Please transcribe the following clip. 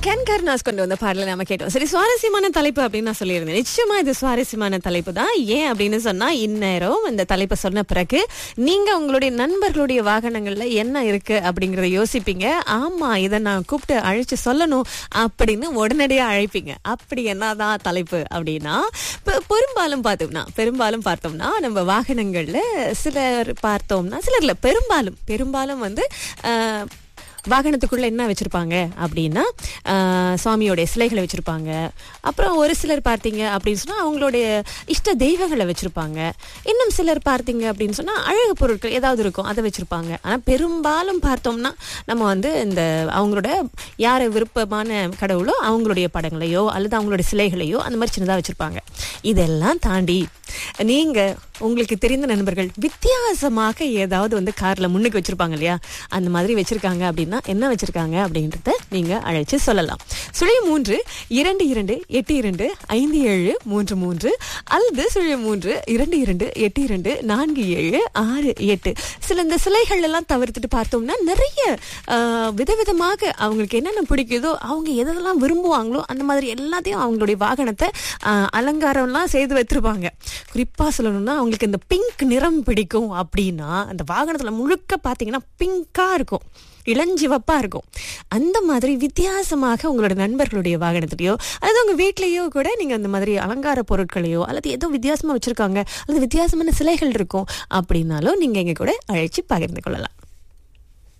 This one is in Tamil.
கென் கருணாஸ் கொண்டு வந்த பாடலை நாம கேட்டோம் சரி சுவாரஸ்யமான தலைப்பு அப்படின்னு நான் சொல்லியிருந்தேன் நிச்சயமா இது சுவாரஸ்யமான தலைப்பு தான் ஏன் அப்படின்னு சொன்னா இந்நேரம் இந்த தலைப்பை சொன்ன பிறகு நீங்க உங்களுடைய நண்பர்களுடைய வாகனங்கள்ல என்ன இருக்கு அப்படிங்கறத யோசிப்பீங்க ஆமா இதை நான் கூப்பிட்டு அழைச்சு சொல்லணும் அப்படின்னு உடனடியா அழைப்பீங்க அப்படி என்னதான் தலைப்பு அப்படின்னா இப்ப பெரும்பாலும் பார்த்தோம்னா பெரும்பாலும் பார்த்தோம்னா நம்ம வாகனங்கள்ல சிலர் பார்த்தோம்னா சிலர்ல பெரும்பாலும் பெரும்பாலும் வந்து ஆஹ், வாகனத்துக்குள்ள என்ன வச்சிருப்பாங்க அப்படின்னா ஆஹ், சுவாமியோடைய சிலைகளை வச்சிருப்பாங்க அப்புறம் ஒரு சிலர் பார்த்தீங்க அப்படின்னு சொன்னா அவங்களுடைய இஷ்ட தெய்வங்களை வச்சிருப்பாங்க இன்னும் சிலர் பார்த்தீங்க அப்படின்னு சொன்னா அழகு பொருட்கள் ஏதாவது இருக்கும் அதை வச்சிருப்பாங்க ஆனா பெரும்பாலும் பார்த்தோம்னா நம்ம வந்து இந்த அவங்களோட யார் விருப்பமான கடவுளோ அவங்களுடைய படங்களையோ அல்லது அவங்களுடைய சிலைகளையோ அந்த மாதிரி சின்னதா வச்சிருப்பாங்க இதெல்லாம் தாண்டி நீங்க உங்களுக்கு தெரிந்த நண்பர்கள் வித்தியாசமாக ஏதாவது வந்து கார்ல முன்னுக்கு வச்சிருப்பாங்க இல்லையா அந்த மாதிரி வச்சிருக்காங்க அப்படின்னா என்ன வச்சிருக்காங்க அப்படின்றத நீங்க அழைச்சு சொல்லலாம் சுழி மூன்று இரண்டு இரண்டு எட்டு இரண்டு ஐந்து ஏழு மூன்று மூன்று அல்லது சுழி மூன்று இரண்டு இரண்டு எட்டு இரண்டு நான்கு ஏழு ஆறு எட்டு சில இந்த சிலைகள் எல்லாம் தவிர்த்துட்டு பார்த்தோம்னா நிறைய ஆஹ், விதவிதமாக அவங்களுக்கு என்னென்ன பிடிக்குதோ அவங்க எதெல்லாம் விரும்புவாங்களோ அந்த மாதிரி எல்லாத்தையும் அவங்களுடைய வாகனத்தை ஆஹ், அலங்காரம்லாம் செய்து வச்சிருப்பாங்க குறிப்பா சொல்லணும்னா அவங்களுக்கு இந்த பிங்க் நிறம் பிடிக்கும் அப்படின்னா அந்த வாகனத்துல முழுக்க பாத்தீங்கன்னா பிங்கா இருக்கும் இளஞ்சிவப்பா இருக்கும் அந்த மாதிரி வித்தியாசமாக உங்களோட நண்பர்களுடைய வாகனத்திலேயோ அல்லது உங்க வீட்லயோ கூட நீங்க அந்த மாதிரி அலங்கார பொருட்களையோ அல்லது ஏதோ வித்தியாசமா வச்சிருக்காங்க அல்லது வித்தியாசமான சிலைகள் இருக்கும் அப்படின்னாலும் நீங்க எங்க கூட அழைச்சு பகிர்ந்து கொள்ளலாம்